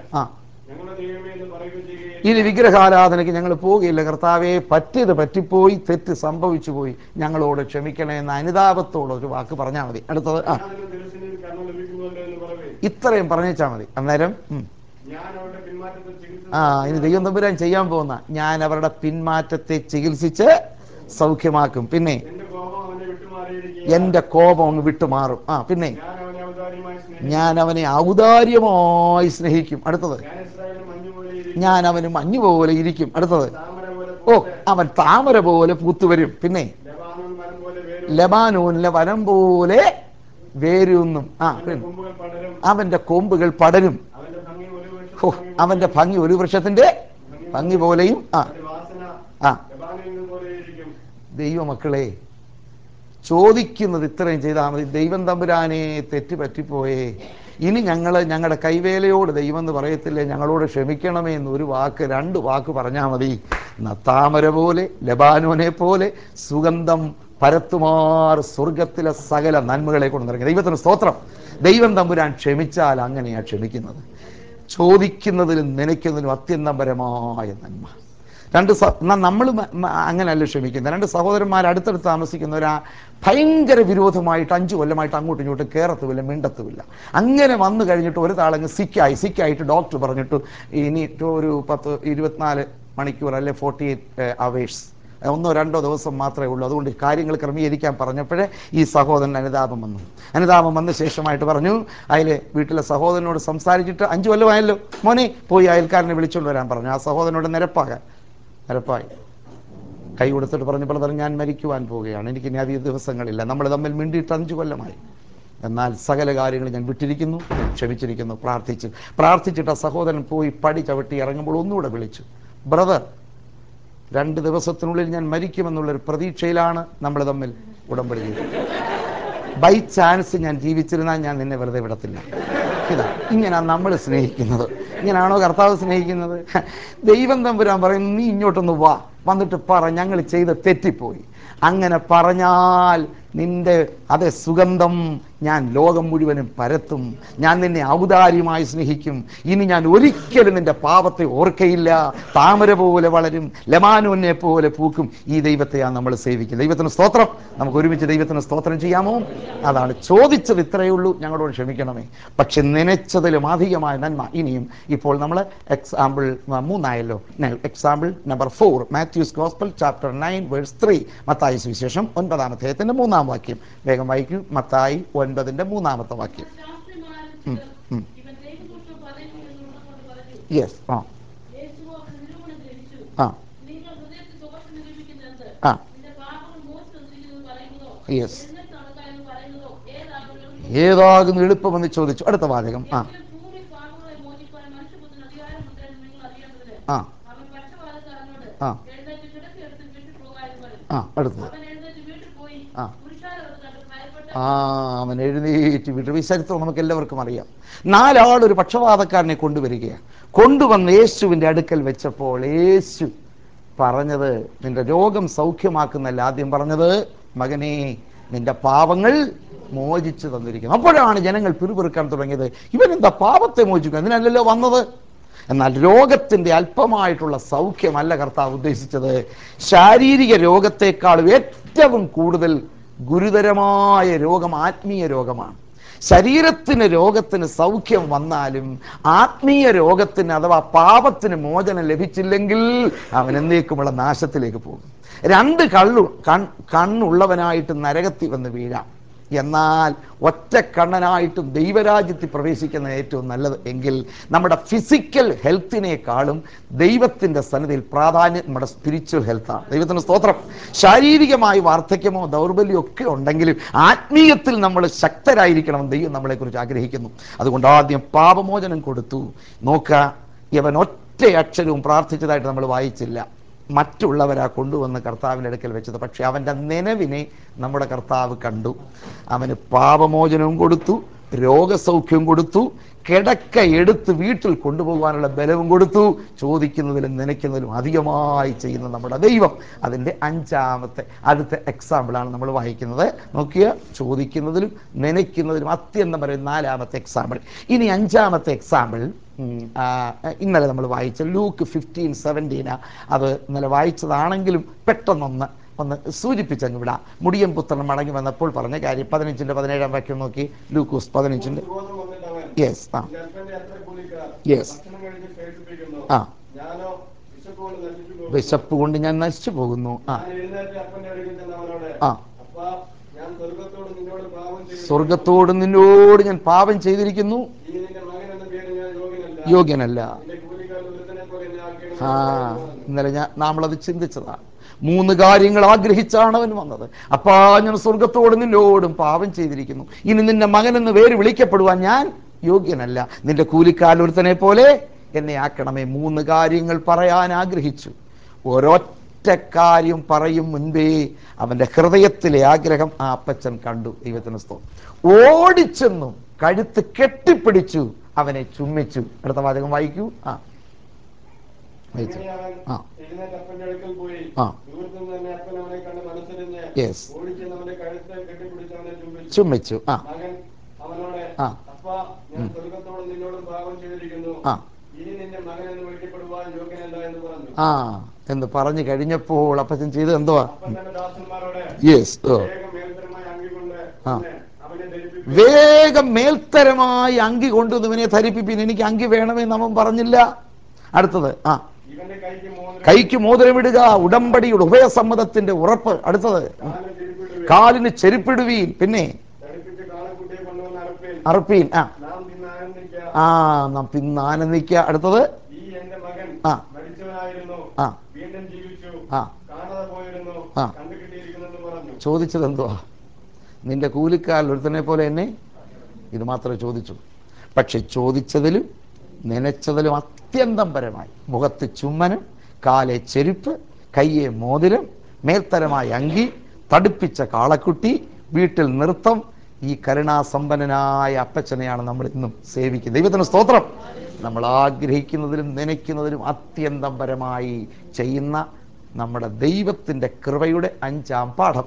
ആ
ഞങ്ങളുടെ ദൈവമേ എന്ന് പറയുകയും ചെയ്യുകയും
ഇനി വിഗ്രഹാരാധനയ്ക്ക് ഞങ്ങൾ പോവുകയില്ല കർത്താവെ പറ്റിയത് പറ്റിപ്പോയി തെറ്റ് സംഭവിച്ചു പോയി ഞങ്ങളോട് ക്ഷമിക്കണേ എന്ന അനുതാപത്തോടെ ഒരു വാക്ക് പറഞ്ഞാൽ മതി അടുത്തത് ആ
ഞാൻ അതിന് തിരുസന്നിധിയിൽ കരുണ ലഭിക്കുന്നുണ്ട് എന്ന് പറവേ
ഇത്രയും പറഞ്ഞേച്ചാൽ മതി അന്നേരം ഉം.
ഞാൻ അവരുടെ പിന്മാറ്റത്തിൽ ചികിത്സ
ആ ഇനി ദൈവം തമ്പുരാൻ ചെയ്യാൻ പോകുന്ന ഞാൻ അവരുടെ പിന്മാറ്റത്തെ ചികിത്സിച്ച് സൗഖ്യമാക്കും പിന്നെ
എന്റെ കോപം അവനെ വിട്ടുമാറിയിരിക്കുക
എൻ്റെ കോപം അങ്ങ് വിട്ടുമാറും ആ പിന്നെ
ഞാൻ അവനെ ഔദാര്യമായി സ്നേഹിക്കും
ഞാൻ അവനെ ഔദാര്യമായി സ്നേഹിക്കും അടുത്തത്
ഞാൻ ഇസ്രായേലിന് മഞ്ഞു പോലെ ഇരിക്കും
ഞാൻ അവന് മഞ്ഞു പോലെ ഇരിക്കും അടുത്തത്
താമര പോലെ
ഓ
പൂത്ത്
അവൻ താമര പോലെ പൂത്തുവരും പിന്നെ
ലബാനോൻ മരം പോലെ വേരും
ലബാനൂനിലെ വനം പോലെ വേരൂന്നും ആ
അവന്റെ
പിന്നെ
കൊമ്പുകൾ പടരും
അവന്റെ കൊമ്പുകൾ പടരും
അവന്റെ ഭംഗി ഒരു വർഷം
ഹോ, അവന്റെ ഭംഗി ഒരു വൃക്ഷത്തിന്റെ ഭംഗി പോലെയും ആ
അവന്റെ വാസന
ആ
ലബാനിൽ പോലെ ഇരിക്കും
ദൈവമക്കളെ ചോദിക്കുന്നത് ഇത്രയും ചെയ്താൽ മതി ദൈവം തമ്പുരാനെ തെറ്റ് പറ്റിപ്പോയേ ഇനി ഞങ്ങൾ ഞങ്ങളുടെ കൈവേലയോട് ദൈവം എന്ന് പറയത്തില്ലേ ഞങ്ങളോട് ക്ഷമിക്കണമേ എന്ന് ഒരു വാക്ക് രണ്ട് വാക്ക് പറഞ്ഞാൽ മതി എന്നാ താമര പോലെ ലബാനോനെ പോലെ സുഗന്ധം പരത്തുമാർ സ്വർഗത്തിലെ സകല നന്മകളെ കൊണ്ട് നിറങ്ങി ദൈവത്തിന് സ്തോത്രം ദൈവം തമ്പുരാൻ ക്ഷമിച്ചാൽ അങ്ങനെയാണ് ക്ഷമിക്കുന്നത് ചോദിക്കുന്നതിലും നനയ്ക്കുന്നതിലും അത്യന്തപരമായ നന്മ രണ്ട് സ നമ്മൾ അങ്ങനെയല്ല ക്ഷമിക്കുന്നത് രണ്ട് സഹോദരന്മാർ അടുത്തടുത്ത് താമസിക്കുന്നവരാ ഭയങ്കര വിരോധമായിട്ട് അഞ്ചു കൊല്ലമായിട്ട് അങ്ങോട്ടും ഇങ്ങോട്ടും കയറത്തുമില്ല മിണ്ടത്തുമില്ല അങ്ങനെ വന്നു കഴിഞ്ഞിട്ട് ഒരു താളങ്ങ് സിക്കായി സിക്കായിട്ട് ഡോക്ടർ പറഞ്ഞിട്ട് ഇനി ഒരു പത്ത് ഇരുപത്തിനാല് മണിക്കൂർ അല്ലെ ഫോർട്ടി എയ്റ്റ് അവേഴ്സ് ഒന്നോ രണ്ടോ ദിവസം മാത്രമേ ഉള്ളൂ അതുകൊണ്ട് കാര്യങ്ങൾ ക്രമീകരിക്കാൻ പറഞ്ഞപ്പോഴേ ഈ സഹോദരൻ അനുതാപം വന്നു അനുതാപം വന്ന ശേഷമായിട്ട് പറഞ്ഞു അതിലെ വീട്ടിലെ സഹോദരനോട് സംസാരിച്ചിട്ട് അഞ്ചു കൊല്ലമായല്ലോ മോനെ പോയി അയൽക്കാരനെ വിളിച്ചുകൊണ്ട് വരാൻ പറഞ്ഞു ആ സഹോദരനോട് നിരപ്പാകാൻ നിരപ്പായി കൈ കൊടുത്തിട്ട് പറഞ്ഞു ബ്രദർ ഞാൻ മരിക്കുവാൻ പോവുകയാണ് എനിക്ക് ഇനി അധിക ദിവസങ്ങളില്ല നമ്മൾ തമ്മിൽ മിണ്ടിയിട്ട് അഞ്ചു കൊല്ലമായി എന്നാൽ സകല കാര്യങ്ങൾ ഞാൻ വിട്ടിരിക്കുന്നു ക്ഷമിച്ചിരിക്കുന്നു പ്രാർത്ഥിച്ച് പ്രാർത്ഥിച്ചിട്ട് ആ സഹോദരൻ പോയി പടി ചവിട്ടി ഇറങ്ങുമ്പോൾ ഒന്നുകൂടെ വിളിച്ചു ബ്രദർ രണ്ട് ദിവസത്തിനുള്ളിൽ ഞാൻ മരിക്കുമെന്നുള്ളൊരു പ്രതീക്ഷയിലാണ് നമ്മൾ തമ്മിൽ ഉടമ്പടി ചെയ്തത് ബൈ ചാൻസ് ഞാൻ ജീവിച്ചിരുന്നാൽ ഞാൻ നിന്നെ വെറുതെ വിടത്തില്ല ഇതാ ഇങ്ങനെയാണ് നമ്മൾ സ്നേഹിക്കുന്നത് ഇങ്ങനെയാണോ കർത്താവ് സ്നേഹിക്കുന്നത് ദൈവം തമ്പുരാൻ പറയും നീ ഇങ്ങോട്ടൊന്ന് വാ വന്നിട്ട് പറ ഞങ്ങൾ ചെയ്ത് തെറ്റിപ്പോയി അങ്ങനെ പറഞ്ഞാൽ നിന്റെ അതെ സുഗന്ധം ഞാൻ ലോകം മുഴുവനും പരത്തും ഞാൻ നിന്നെ ഔദാര്യമായി സ്നേഹിക്കും ഇനി ഞാൻ ഒരിക്കലും നിന്റെ പാപത്തെ ഓർക്കയില്ല താമര പോലെ വളരും ലമാനോനെ പോലെ പൂക്കും ഈ ദൈവത്തെയാണ് നമ്മൾ സേവിക്കുന്നത് ദൈവത്തിന് സ്തോത്രം നമുക്ക് ഒരുമിച്ച് ദൈവത്തിന് സ്തോത്രം ചെയ്യാമോ അതാണ് ചോദിച്ചത് ഇത്രയേ ഉള്ളൂ ഞങ്ങളോട് ക്ഷമിക്കണമേ പക്ഷെ നനച്ചതിലും അധികമായ നന്മ ഇനിയും ഇപ്പോൾ നമ്മൾ എക്സാമ്പിൾ മൂന്നായല്ലോ example number four Matthew's gospel chapter nine verse three മത്തായി സുവിശേഷം ഒൻപതാം അധ്യായത്തിന്റെ മൂന്നാം വാക്യം വേഗം വായിക്കും മത്തായി ഒൻപതിന്റെ മൂന്നാമത്തെ വാക്യം
ശാസ്ത്രിമാരും
ഉം.
ഇവൻ ദൈവദൂഷണം പറയുന്നു എന്നുള്ളതുകൊണ്ട് പറഞ്ഞു
യെസ് ആ
യേശുവോ അവന് നിരൂപണം ഗ്രഹിച്ചു
ആ
നിങ്ങൾ ഹൃദയത്തിൽ ദോഷം നിരൂപിക്കുന്നത്
ആ.
നിന്റെ പാപങ്ങൾ മോശം തന്നിരിക്കുന്നത് പറയുന്നതോ
Yes.
എഴുന്നേറ്റ് നടക്കുക എന്ന് പറയുന്നതോ ഏതാകുന്നു
ഏതാകുന്നു എളുപ്പമെന്ന് ചോദിച്ചു അടുത്ത വാചകം ആ
എങ്കിലും ഭൂമി പാപങ്ങളെ മോചിപ്പാൻ മനുഷ്യപുത്രന് അധികാരമുണ്ട് എന്ന് നിങ്ങൾ അറിയേണ്ടതിന്
ആ
അവൻ പക്ഷപാതക്കാരനോട്
ആ.
എഴുന്നേറ്റ് കിടക്കെടുത്ത് വീട്ടിൽ പോകാനും പറഞ്ഞു
ആ അടുത്തത്
അവൻ എഴുന്നേറ്റ് വീട്ടിൽ പോയി
ആ.
പുരുഷാരം അത് കണ്ട് ഭയപ്പെട്ട്
ആ അവൻ എഴുന്നേറ്റ് വിട്ടു ഈ ചരിത്രം നമുക്ക് എല്ലാവർക്കും അറിയാം നാലാൾ ഒരു പക്ഷപാതക്കാരനെ കൊണ്ടുവരികയാണ് കൊണ്ടുവന്ന് യേശുവിൻ്റെ അടുക്കൽ വെച്ചപ്പോൾ യേശു പറഞ്ഞത് നിന്റെ രോഗം സൗഖ്യമാക്കുന്നല്ല ആദ്യം പറഞ്ഞത് മകനെ നിന്റെ പാവങ്ങൾ മോചിച്ചു തന്നിരിക്കുന്നു അപ്പോഴാണ് ജനങ്ങൾ പിറുപിറുക്കാൻ തുടങ്ങിയത് ഇവൻ എന്താ പാപത്തെ മോചിക്കുക അതിനല്ലല്ലോ വന്നത് എന്നാൽ രോഗത്തിൻ്റെ അല്പമായിട്ടുള്ള സൗഖ്യമല്ല കർത്താവ് ഉദ്ദേശിച്ചത് ശാരീരിക രോഗത്തെക്കാളും ഏറ്റവും കൂടുതൽ ഗുരുതരമായ രോഗം ആത്മീയ രോഗമാണ് ശരീരത്തിന് രോഗത്തിന് സൗഖ്യം വന്നാലും ആത്മീയ രോഗത്തിന് അഥവാ പാപത്തിന് മോചനം ലഭിച്ചില്ലെങ്കിൽ അവൻ എന്നേക്കുമുള്ള നാശത്തിലേക്ക് പോകും രണ്ട് കള്ളു കൺ കണ്ണുള്ളവനായിട്ട് നരകത്തിൽ വന്ന് വീഴാം എന്നാൽ ഒറ്റ കണ്ണനായിട്ടും ദൈവരാജ്യത്തിൽ പ്രവേശിക്കുന്ന ഏറ്റവും നല്ലത് എങ്കിൽ നമ്മുടെ ഫിസിക്കൽ ഹെൽത്തിനേക്കാളും ദൈവത്തിൻ്റെ സന്നിധിയിൽ പ്രാധാന്യം നമ്മുടെ സ്പിരിച്വൽ ഹെൽത്താണ് ദൈവത്തിൻ്റെ സ്തോത്രം ശാരീരികമായി വാർദ്ധക്യമോ ദൗർബല്യമോ ഒക്കെ ഉണ്ടെങ്കിലും ആത്മീയത്തിൽ നമ്മൾ ശക്തരായിരിക്കണം ദൈവം നമ്മളെക്കുറിച്ച് ആഗ്രഹിക്കുന്നു അതുകൊണ്ട് ആദ്യം പാപമോചനം കൊടുത്തു നോക്കുക ഇവൻ ഒറ്റ അക്ഷരവും പ്രാർത്ഥിച്ചതായിട്ട് നമ്മൾ വായിച്ചില്ല മറ്റുള്ളവരാ കൊണ്ടുവന്ന് കർത്താവിൻ്റെ അടുക്കൽ വെച്ചത് പക്ഷേ അവൻ്റെ നനവിനെ നമ്മുടെ കർത്താവ് കണ്ടു അവന് പാപമോചനവും കൊടുത്തു രോഗസൗഖ്യം കൊടുത്തു കിടക്ക എടുത്ത് വീട്ടിൽ കൊണ്ടുപോകാനുള്ള ബലവും കൊടുത്തു ചോദിക്കുന്നതിലും നനയ്ക്കുന്നതിലും അധികമായി ചെയ്യുന്ന നമ്മുടെ ദൈവം അതിൻ്റെ അഞ്ചാമത്തെ അടുത്ത എക്സാമ്പിളാണ് നമ്മൾ വായിക്കുന്നത് നോക്കിയ ചോദിക്കുന്നതിലും നനയ്ക്കുന്നതിലും അത്യന്തം പറയുന്ന നാലാമത്തെ എക്സാമ്പിൾ ഇനി അഞ്ചാമത്തെ എക്സാമ്പിൾ ഉം, ആ, ഇന്നലെ നമ്മൾ വായിച്ച ലൂക്ക് ഫിഫ്റ്റീൻ സെവൻറ്റീന് അത് ഇന്നലെ വായിച്ചതാണെങ്കിലും പെട്ടെന്നൊന്ന് ഒന്ന് സൂചിപ്പിച്ചങ്ങ് വിടാം മുടിയൻ പുത്രൻ മടങ്ങി വന്നപ്പോൾ പറഞ്ഞ കാര്യം പതിനഞ്ചിൻ്റെ പതിനേഴാം വാക്യം നോക്കി ലൂക്കോസ് പതിനഞ്ചിൻ്റെ
സുബോധം വന്നിട്ട് അവൻ
യെസ് ആ
നിന്റെ അപ്പന്റെ എത്ര കൂലിക്കാർ
Yes.
ഭക്ഷണം കഴിച്ച് ശേഷിപ്പിക്കുന്നു
ആ.
ഞാനോ വിശപ്പുകൊണ്ട് നശിച്ചു പോകുന്നു.
വിശപ്പ് കൊണ്ട് ഞാൻ നശിച്ചു പോകുന്നു ആ
ഞാൻ എഴുന്നേറ്റ് അപ്പന്റെ അടുക്കൽ ചെന്ന് അവനോട്
ആ.
അപ്പാ ഞാൻ സ്വർഗത്തോട് നിന്നോട് പാപം ചെയ്തു
സ്വർഗത്തോട് നിന്നോട് ഞാൻ പാപം ചെയ്തിരിക്കുന്നു
ഈ നിന്റെ മകൻ എന്ന പേര് ഞാൻ യോഗ്യനല്ല
യോഗ്യനല്ല
നിന്റെ കൂലിക്കാർ ഒരുത്തനെ പോലെ എന്നെ ആക്കിയണം
ആ
എന്ന് പറഞ്ഞു.
ഇന്നലെ ഞാൻ നമ്മളത് ചിന്തിച്ചതാണ് മൂന്ന് കാര്യങ്ങൾ ആഗ്രഹിച്ചാണ് അവൻ വന്നത് അപ്പാ ഞാൻ സ്വർഗത്തോട് നിന്നോടും പാപം ചെയ്തിരിക്കുന്നു ഇനി നിന്റെ മകനെന്ന് പേര് വിളിക്കപ്പെടുവാൻ ഞാൻ യോഗ്യനല്ല നിന്റെ കൂലിക്കാലൊരുത്തനെ പോലെ എന്നെ ആക്കണമേ മൂന്ന് കാര്യങ്ങൾ പറയാൻ ആഗ്രഹിച്ചു ഒരൊറ്റ കാര്യം പറയും മുൻപേ അവന്റെ ഹൃദയത്തിലെ ആഗ്രഹം ആ അപ്പച്ചൻ കണ്ടു ദൈവത്തിന് സ്തോത്രം ഓടിച്ചെന്നും കഴുത്ത് കെട്ടിപ്പിടിച്ചു അവനെ ചുമ്മിച്ചു അടുത്ത വാചകം വായിക്കൂ ആ വായിച്ചു
അങ്ങനെ അവൻ
ആ.
എഴുന്നേറ്റ് അപ്പന്റെ അടുക്കൽ പോയി
ആ.
ദൂരത്ത് നിന്ന് തന്നെ അപ്പൻ അവനെ കണ്ട് മനസ്സരിഞ്ഞ്
Yes.
ഓടിച്ചെന്ന് അവന്റെ കഴുത്ത് കെട്ടിപ്പിടിച്ച് അവനെ ചുംബിച്ചു
ചുമ്മിച്ചു ആ
മകൻ അവനോട്
ആ.
അപ്പാ ഞാൻ സ്വർഗത്തോട് നിന്നോടും പാപം ചെയ്തിരിക്കുന്നു
ആ.
ഇനി നിന്റെ മകൻ എന്ന് വിളിക്കപ്പെടുവാൻ യോഗ്യനല്ല എന്ന് പറഞ്ഞു
ആ എന്ന് പറഞ്ഞു കഴിഞ്ഞപ്പോൾ അപ്പച്ചൻ ചെയ്തത് എന്തുവാ
അപ്പൻ തന്റെ ദാസന്മാരോട്
യെസ്
വേഗം മേൽത്തരമായ അങ്കി കൊണ്ട്
ആ.
തന്നെ അവനെ ധരിപ്പിച്ചു
വേഗം മേൽത്തരമായി അങ്കി കൊണ്ടുവന്ന് ഇവനെ ധരിപ്പിപ്പിൻ എനിക്ക് അങ്കി വേണമെന്ന് അവൻ പറഞ്ഞില്ല അടുത്തത് ആ
ഇവന്റെ കൈക്ക് മോതിരം
കൈക്ക് മോതിരമിടുക ഉടമ്പടിയുടെ ഉഭയസമ്മതത്തിന്റെ ഉറപ്പ് അടുത്തത്
കാലിന് തിരുപ്പിടുവേ
കാലിന് ചെരുപ്പിടുവീൻ പിന്നെ
ധരിപ്പിച്ച് കാളക്കുട്ടിയെ കൊണ്ടുവന്ന് അറുപ്പേൻ
അറുപ്പീൻ ആ
നാം തിന്ന് ആനന്ദിക്ക
ആ നാം പിന്നെ ആനന്ദിക്കുക അടുത്തത്
ഈ എന്റെ മകൻ
ആ.
മരിച്ചവനായിരുന്നു
ആ.
വീണ്ടും ജീവിച്ചു
ആ.
കാണാതെ പോയിരുന്നു
ആ.
കണ്ടുകിട്ടിയിരിക്കുന്നെന്ന് പറഞ്ഞു
ചോദിച്ചത് എന്തുവാ നിന്റെ കൂലിക്കാൽ ഒരുത്തനെ പോലെ എന്നെ ഇത് മാത്രമേ ചോദിച്ചു പക്ഷെ ചോദിച്ചതിലും നനച്ചതിലും അത്യന്തം പരമായി മുഖത്ത് ചുമ്മനം കാലെ ചെരുപ്പ് കയ്യെ മോതിരം മേൽത്തരമായ അങ്കി തടുപ്പിച്ച കാളക്കുട്ടി വീട്ടിൽ നൃത്തം ഈ കരുണാസമ്പന്നനായ അപ്പച്ചനെയാണ് നമ്മൾ ഇന്നും സേവിക്കുന്നത് ദൈവത്തിന് സ്തോത്രം നമ്മൾ ആഗ്രഹിക്കുന്നതിലും നനയ്ക്കുന്നതിലും അത്യന്തം പരമായി ചെയ്യുന്ന നമ്മുടെ ദൈവത്തിൻ്റെ കൃപയുടെ അഞ്ചാം പാഠം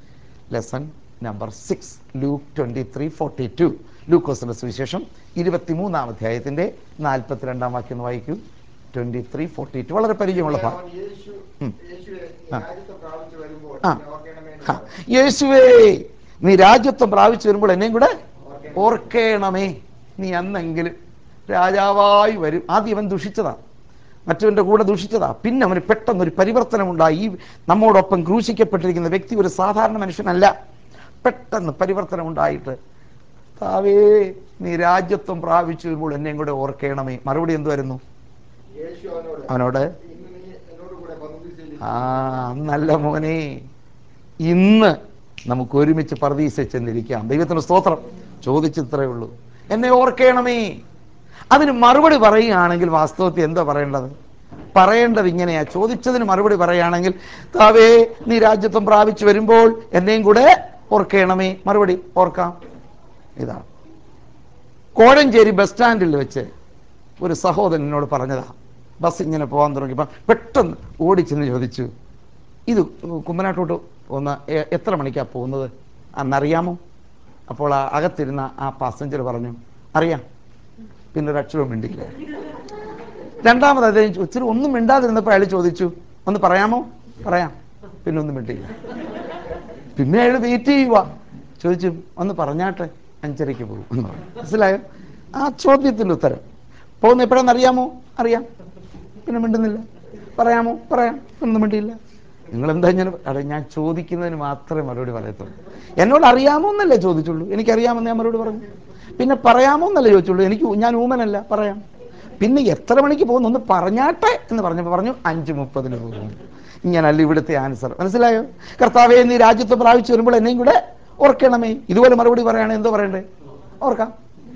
lesson number six Luke twenty three forty two ലൂക്കോസിൻ്റെ സുവിശേഷം ഇരുപത്തിമൂന്നാം അധ്യായത്തിൻ്റെ നാൽപ്പത്തിരണ്ടാം വാക്യം ഒന്ന് വായിക്കൂ ട്വൻറ്റി ത്രീ ഫോർട്ടി ടു വളരെ പരിചയമുള്ള ഭാഗം
അവൻ യേശു
ഉം.
യേശുവെ നീ
ആ.
രാജ്യത്വം പ്രാപിച്ചു വരുമ്പോൾ
ആ.
നീ ഓർക്കണമേ എന്ന്
ഹാ,
പറഞ്ഞു.
യേശുവേ നീ രാജ്യത്വം പ്രാപിച്ചു വരുമ്പോൾ എന്നെയും കൂടെ ഓർക്കേണമേ നീ അന്നെങ്കിലും രാജാവായി വരും ആദ്യം അവൻ ദുഷിച്ചതാ മറ്റവൻ്റെ കൂടെ ദുഷിച്ചതാ പിന്നെ അവന് പെട്ടെന്നൊരു പരിവർത്തനമുണ്ടായി ഈ നമ്മോടൊപ്പം ക്രൂശിക്കപ്പെട്ടിരിക്കുന്ന വ്യക്തി ഒരു സാധാരണ മനുഷ്യനല്ല പെട്ടെന്ന് പരിവർത്തനം ഉണ്ടായിട്ട് താവേ നീ രാജ്യത്വം പ്രാപിച്ചു വരുമ്പോൾ എന്നെയും കൂടെ ഓർക്കേണമേ മറുപടി എന്തുവായിരുന്നു
യേശു അവനോട്
അവനോട്
ഇന്ന് നീ എന്നോട് കൂടെ പന്തിസയിൽ
ആ നല്ല മോനെ ഇന്ന് നമുക്ക് ഒരുമിച്ച് പർദീസ ചെന്നിരിക്കാം ദൈവത്തിന് സ്തോത്രം ചോദിച്ചിത്രേ ഉള്ളൂ എന്നെ ഓർക്കണമേ അതിന് മറുപടി പറയുകയാണെങ്കിൽ വാസ്തവത്തിൽ എന്താ പറയേണ്ടത് പറയേണ്ടത് ഇങ്ങനെയാ ചോദിച്ചതിന് മറുപടി പറയുകയാണെങ്കിൽ താവേ നീ രാജ്യത്വം പ്രാപിച്ചു വരുമ്പോൾ എന്നെയും കൂടെ ഓർക്കണമേ മറുപടി ഓർക്കാം ഇതാണ് കോഴഞ്ചേരി ബസ് സ്റ്റാൻഡിൽ വെച്ച് ഒരു സഹോദരൻ എന്നോട് പറഞ്ഞതാ ബസ് ഇങ്ങനെ പോകാൻ തുടങ്ങിയപ്പോൾ പെട്ടെന്ന് ഓടിച്ചെന്ന് ചോദിച്ചു ഇത് കുമ്പനാട്ടോട്ട് ഒന്ന് എ- എത്ര മണിക്കാണ് പോകുന്നത് അന്നറിയാമോ അപ്പോൾ ആ അകത്തിരുന്ന ആ പാസഞ്ചർ പറഞ്ഞു അറിയാം പിന്നെ ഒരു അക്ഷരവും മിണ്ടിയില്ല രണ്ടാമത് അദ്ദേഹം ചോ- ഇച്ചിരി ഒന്നും മിണ്ടാതിരുന്നപ്പോൾ അയാൾ ചോദിച്ചു ഒന്ന് പറയാമോ പറയാം പിന്നെ ഒന്നും മിണ്ടിയില്ല പിന്നെ അയാൾ വെയിറ്റ് ചെയ്യുക ചോദിച്ചു ഒന്ന് പറഞ്ഞാട്ടെ അഞ്ചരയ്ക്ക് പോകും എന്ന് പറഞ്ഞു. മനസ്സിലായോ ആ ചോദ്യത്തിൻ്റെ ഉത്തരം പോകുന്ന എപ്പോഴാണെന്ന് അറിയാമോ അറിയാം പിന്നെ മിണ്ടുന്നില്ല പറയാമോ പറയാം ഒന്നും മിണ്ടിയില്ല നിങ്ങൾ എന്താ ഞാൻ അതെ ഞാൻ ചോദിക്കുന്നതിന് മാത്രമേ മറുപടി പറയത്തുള്ളൂ എന്നോട് അറിയാമോ എന്നല്ലേ ചോദിച്ചുള്ളൂ എനിക്കറിയാമെന്ന് ഞാൻ മറുപടി പറഞ്ഞു പിന്നെ പറയാമോ എന്നല്ലേ ചോദിച്ചുള്ളൂ എനിക്ക് ഞാൻ ഊമനല്ല പറയാം പിന്നെ എത്ര മണിക്ക് പോകുന്നു ഒന്ന് പറഞ്ഞാട്ടെ എന്ന് പറഞ്ഞപ്പോൾ പറഞ്ഞു അഞ്ച് മുപ്പതിന് പോകും ഇങ്ങനല്ല ഇവിടുത്തെ ആൻസർ മനസ്സിലായോ കർത്താവെ നീ രാജ്യത്ത് പ്രാപിച്ചു വരുമ്പോൾ എന്നെയും കൂടെ ഓർക്കണമേ ഇതുപോലെ മറുപടി പറയുകയാണെങ്കിൽ എന്തോ പറയണ്ടേ ഓർക്കാം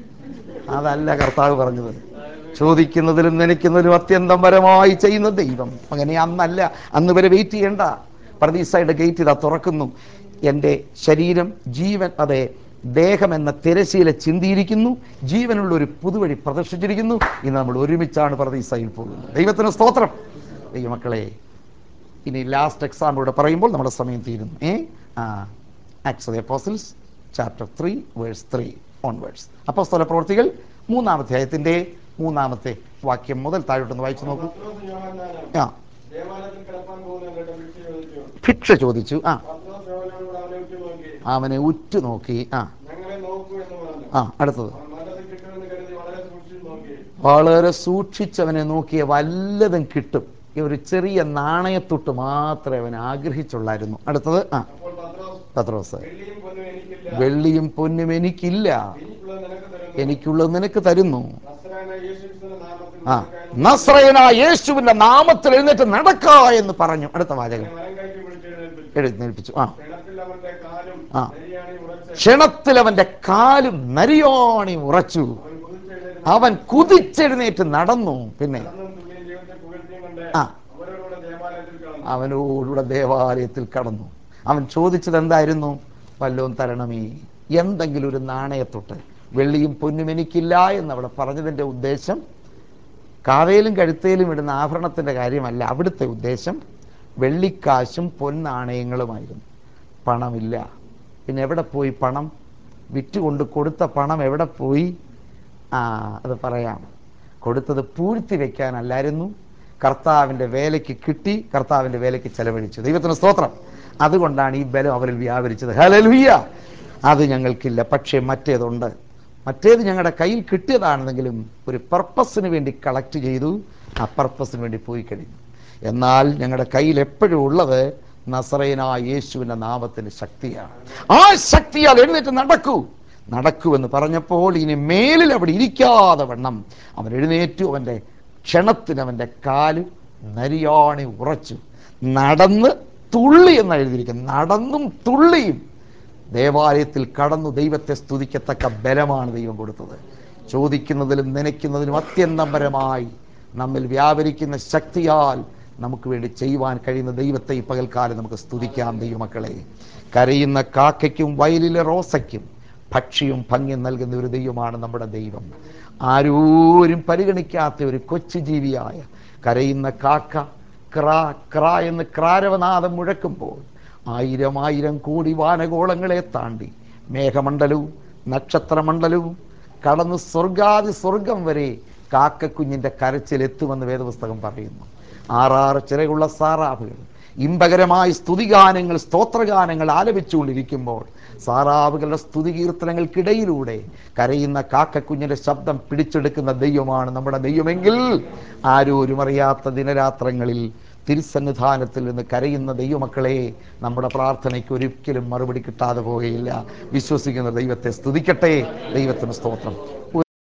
അതല്ല കർത്താവ് പറഞ്ഞത് ചോദിക്കുന്നതിലും നനയ്ക്കുന്നതിലും അത്യന്തം പരമായി ചെയ്യുന്ന ദൈവം അങ്ങനെ അന്നല്ല അന്ന് വരെ വെയിറ്റ് ചെയ്യണ്ട പ്രതീസയുടെ ഗേറ്റ് ഇതാ തുറക്കുന്നു എൻ്റെ ശരീരം ജീവൻ അതെ ദേഹം എന്ന തിരശീല ചിന്തിയിരിക്കുന്നു ജീവനുള്ള ഒരു പുതുവഴി പ്രദർശിച്ചിരിക്കുന്നു ഇന്ന് നമ്മൾ ഒരുമിച്ചാണ് പ്രതീസയിൽ പോകുന്നത് ദൈവത്തിന് സ്തോത്രം ദൈവമക്കളെ ഇനി ലാസ്റ്റ് എക്സാം ഇവിടെ പറയുമ്പോൾ നമ്മുടെ സമയം തീരുന്നു ഏ ആ acts of apostles chapter three verse three onwards അപ്പോസ്തല പ്രവർത്തികൾ മൂന്നാമത്തെ അധ്യായത്തിന്റെ മൂന്നാമത്തെ വാക്യം മുതൽ താഴോട്ടൊന്ന് വായിച്ചു നോക്കൂ
പത്രോസ് യോഹന്നാനും
ആ
ദേവാലയത്തിൽ കിടപ്പാൻ പോകുന്ന കേട്ട ഭിക്ഷ ചോദിച്ചു
ഭിക്ഷ ചോദിച്ചു ആ
പത്രോസ് യോഹന്നാനോട് അവനെ ഉറ്റു നോക്കി
അവനെ ഉറ്റു നോക്കി ആ
ഞങ്ങളെ നോക്കൂ എന്ന് പറഞ്ഞു
ആ അടുത്തത്
അവൻ നല്ലത് കിട്ടുമെന്ന് കരുതി വളരെ സൂക്ഷിച്ചു നോക്കി
വളരെ സൂക്ഷിച്ചവനെ നോക്കിയ വല്ലതും കിട്ടും ഈ ഒരു ചെറിയ നാണയത്തൊട്ട് മാത്രമേ അവൻ ആഗ്രഹിച്ചുള്ളായിരുന്നു അടുത്തത് ആ
അപ്പോൾ പത്രോസ്
പത്രോസ്
വെള്ളിയും പൊന്നും എനിക്കില്ല
വെള്ളിയും പൊന്നും എനിക്കില്ല
എനിക്കുള്ളത് നിനക്ക് തരുന്നു
എനിക്കുള്ളത് നിനക്ക് തരുന്നു
നസ്രായനായ യേശുക്രിസ്തുവിന്റെ നാമത്തിൽ
ആ
നിനക്കായി
നസ്രയന യേശുവിന്റെ നാമത്തിൽ എഴുന്നേറ്റ് നടക്ക എന്ന് പറഞ്ഞു അടുത്ത വാചകം
അവനെ വലം കൈക്ക് പിടിച്ച് എഴുന്നേൽപ്പിച്ചു
എഴുന്നേൽപ്പിച്ചു ആ
കിണറ്റിൽ അവന്റെ കാലും
ആ.
നെരിയാണി ഉറച്ച്
ക്ഷണത്തിൽ അവന്റെ കാലും നരിയോണി ഉറച്ചു
അവൻ കുതിച്ചെഴുന്നേറ്റ്
അവൻ കുതിച്ചെഴുന്നേറ്റ് നടന്നു പിന്നെ
നടന്നും തുള്ളിയും ജീവിതത്തെ പുകഴ്ത്തിയും കൊണ്ട്
ആ.
അവരോടുകൂടെ ദേവാലയത്തിൽ കടന്നു
അവനോടുകൂടെ ദേവാലയത്തിൽ കടന്നു അവൻ ചോദിച്ചത് എന്തായിരുന്നു വല്ലോം തരണമേ എന്തെങ്കിലും ഒരു നാണയത്തൊട്ട് വെള്ളിയും പൊന്നും എനിക്കില്ല എന്ന് അവിടെ പറഞ്ഞതിൻ്റെ ഉദ്ദേശം കാവേലും കഴുത്തേലും ഇടുന്ന ആഭരണത്തിൻ്റെ കാര്യമല്ല അവിടുത്തെ ഉദ്ദേശം വെള്ളിക്കാശും പൊന്നാണയങ്ങളുമായിരുന്നു പണമില്ല പിന്നെ എവിടെ പോയി പണം വിറ്റുകൊണ്ട് കൊടുത്ത പണം എവിടെ പോയി ആ അത് പറയാം കൊടുത്തത് പൂഴ്ത്തി വെക്കാനല്ലായിരുന്നു കർത്താവിൻ്റെ വേലയ്ക്ക് കിട്ടി കർത്താവിൻ്റെ വേലയ്ക്ക് ചെലവഴിച്ചു ദൈവത്തിന് സ്തോത്രം അതുകൊണ്ടാണ് ഈ ബലം അവരിൽ വ്യാപരിച്ചത് ഹലലുയ്യ അത് ഞങ്ങൾക്കില്ല പക്ഷേ മറ്റേതുണ്ട് മറ്റേത് ഞങ്ങളുടെ കയ്യിൽ കിട്ടിയതാണെന്നെങ്കിലും ഒരു പർപ്പസിന് വേണ്ടി കളക്ട് ചെയ്തു ആ പർപ്പസിന് വേണ്ടി പോയി കഴിഞ്ഞു എന്നാൽ ഞങ്ങളുടെ കയ്യിൽ എപ്പോഴും ഉള്ളത് നസറേനായ യേശുവിൻ്റെ നാമത്തിൻ്റെ ശക്തിയാണ് ആ ശക്തിയാൽ എഴുന്നേറ്റ് നടക്കൂ നടക്കൂ എന്ന് പറഞ്ഞപ്പോൾ ഇനി മേലിൽ അവിടെ ഇരിക്കാതെ വണ്ണം അവൻ എഴുന്നേറ്റു അവൻ്റെ ക്ഷണത്തിന് അവൻ്റെ കാല് നരിയാണി ഉറച്ചു നടന്ന് തുള്ളി എന്ന് എഴുതിയിരിക്കുന്നു നടന്നും തുള്ളിയും ദേവാലയത്തിൽ കടന്നു ദൈവത്തെ സ്തുതിക്കത്തക്ക ബലമാണ് ദൈവം കൊടുത്തത് ചോദിക്കുന്നതിലും നനയ്ക്കുന്നതിലും അത്യന്തപരമായി നമ്മിൽ വ്യാപരിക്കുന്ന ശക്തിയാൽ നമുക്ക് വേണ്ടി ചെയ്യുവാൻ കഴിയുന്ന ദൈവത്തെ ഈ പകൽക്കാലം നമുക്ക് സ്തുതിക്കാം ദൈവമക്കളെ കരയുന്ന കാക്കയ്ക്കും വയലിലെ റോസയ്ക്കും ഭക്ഷിയും ഭംഗിയും നൽകുന്ന ഒരു ദൈവമാണ് നമ്മുടെ ദൈവം ആരോരും പരിഗണിക്കാത്ത ഒരു കൊച്ചു ജീവിയായ കരയുന്ന കാക്ക ക്രാ ക്രാ എന്ന് ക്രാരവനാദം മുഴക്കുമ്പോൾ ആയിരം ആയിരം കോടി വാനഗോളങ്ങളെ താണ്ടി മേഘമണ്ഡലവും നക്ഷത്രമണ്ഡലവും കടന്ന് സ്വർഗാതി സ്വർഗം വരെ കാക്കക്കുഞ്ഞിൻ്റെ കരച്ചിലെത്തുമെന്ന് വേദപുസ്തകം പറയുന്നു ആറാറ് ചിറകുള്ള സാറാവുകൾ ഇമ്പകരമായ സ്തുതിഗാനങ്ങൾ സ്തോത്രഗാനങ്ങൾ ആലപിച്ചുകൊണ്ടിരിക്കുമ്പോൾ സാറാവുകളുടെ സ്തുതികീർത്തനങ്ങൾക്കിടയിലൂടെ കരയുന്ന കാക്കക്കുഞ്ഞിൻ്റെ ശബ്ദം പിടിച്ചെടുക്കുന്ന ദൈവമാണ് നമ്മുടെ ദൈവമെങ്കിൽ ആരോരും അറിയാത്ത ദിനരാത്രങ്ങളിൽ തിരുസന്നിധാനത്തിൽ നിന്ന് കരയുന്ന ദൈവമക്കളെ നമ്മുടെ പ്രാർത്ഥനയ്ക്ക് ഒരിക്കലും മറുപടി കിട്ടാതെ പോകുകയില്ല വിശ്വസിക്കുന്ന ദൈവത്തെ സ്തുതിക്കട്ടെ ദൈവത്തിന് സ്തോത്രം